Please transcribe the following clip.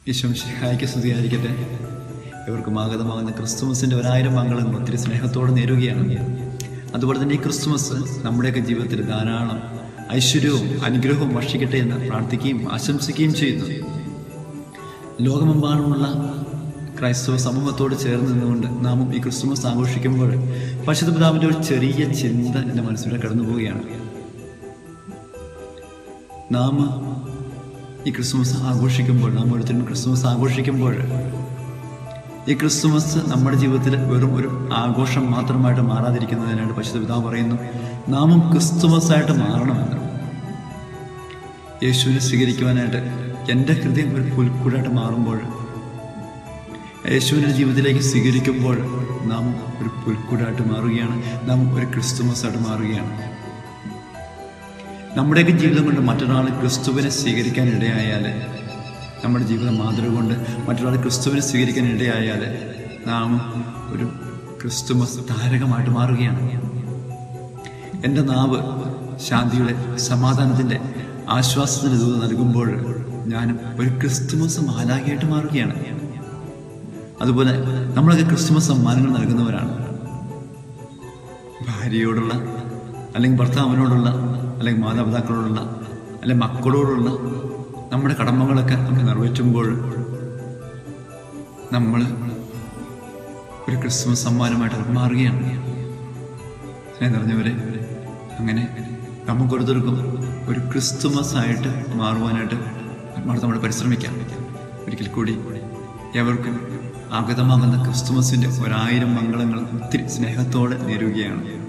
ഈശ്വംശിഹായിക്ക് സ്തുതിയായിരിക്കട്ടെ ഇവർക്കും ആഗതമാകുന്ന ക്രിസ്തുമസിന്റെ ഒരായിരം മംഗളങ്ങൾ ഒത്തിരി സ്നേഹത്തോടെ നേരുകയാണ് അതുപോലെ തന്നെ ഈ ക്രിസ്തുമസ് നമ്മുടെയൊക്കെ ജീവിതത്തിൽ ധാരാളം ഐശ്വര്യവും അനുഗ്രഹവും വർഷിക്കട്ടെ എന്ന് പ്രാർത്ഥിക്കുകയും ആശംസിക്കുകയും ചെയ്യുന്നു ലോകമെമ്പാടുമുള്ള ക്രൈസ്തവ സമൂഹത്തോട് ചേർന്ന് നിന്നുകൊണ്ട് നാമും ഈ ക്രിസ്തുമസ് ആഘോഷിക്കുമ്പോൾ പരിശുദ്ധ പിതാവിൻ്റെ ഒരു ചെറിയ ചിന്ത എൻ്റെ മനസ്സിലൂടെ കടന്നു പോവുകയാണ് നാം ഈ ക്രിസ്മസ് ആഘോഷിക്കുമ്പോൾ നാം ഓരോരുത്തരും ക്രിസ്മസ് ആഘോഷിക്കുമ്പോൾ ഈ ക്രിസ്മസ് നമ്മുടെ ജീവിതത്തിൽ വെറും ഒരു ആഘോഷം മാത്രമായിട്ട് മാറാതിരിക്കുന്നതിനായിട്ട് പരിശുദ്ധ പിതാവ് പറയുന്നു നാമും ക്രിസ്തുമസ് ആയിട്ട് മാറണമെന്ന് യേശുവിനെ സ്വീകരിക്കുവാനായിട്ട് എൻ്റെ ഹൃദയം ഒരു പുൽക്കൂടായിട്ട് മാറുമ്പോൾ യേശുവിൻ്റെ ജീവിതത്തിലേക്ക് സ്വീകരിക്കുമ്പോൾ നാം ഒരു പുൽക്കൂടായിട്ട് മാറുകയാണ് നാം ഒരു ക്രിസ്തുമസ് ആയിട്ട് മാറുകയാണ് നമ്മുടെയൊക്കെ ജീവിതം കൊണ്ട് മറ്റൊരാൾ ക്രിസ്തുവിനെ സ്വീകരിക്കാൻ ഇടയായാൽ നമ്മുടെ ജീവിത മാതൃക കൊണ്ട് മറ്റൊരാൾ ക്രിസ്തുവിനെ സ്വീകരിക്കാൻ ഇടയായാൽ നാം ഒരു ക്രിസ്തുമസ് താരകമായിട്ട് മാറുകയാണ് എൻ്റെ നാവ് ശാന്തിയുടെ സമാധാനത്തിൻ്റെ ആശ്വാസത്തിൻ്റെ ദൂത് നൽകുമ്പോൾ ഞാനും ഒരു ക്രിസ്തുമസ് മാലാഖയായിട്ട് മാറുകയാണ് അതുപോലെ നമ്മളൊക്കെ ക്രിസ്തുമസ് സമ്മാനങ്ങൾ നൽകുന്നവരാണ് ഭാര്യയോടുള്ള അല്ലെങ്കിൽ ഭർത്താവിനോടുള്ള അല്ലെങ്കിൽ മാതാപിതാക്കളോടുള്ള അല്ലെങ്കിൽ മക്കളോടുള്ള നമ്മുടെ കടമകളൊക്കെ നമ്മൾ നിറവേറ്റുമ്പോൾ നമ്മൾ ഒരു ക്രിസ്മസ് സമ്മാനമായിട്ട് മാറുകയാണ് സ്നേഹം നിറഞ്ഞവരെ അങ്ങനെ നമുക്കൊരുത്തർക്കും ഒരു ക്രിസ്തുമസ് ആയിട്ട് മാറുവാനായിട്ട് നമ്മൾ പരിശ്രമിക്കാം ഒരിക്കൽ കൂടി എവർക്കും ആഗതമാകുന്ന ക്രിസ്തുമസിന്റെ ഒരായിരം മംഗളങ്ങൾ ഒത്തിരി സ്നേഹത്തോടെ നേരുകയാണ്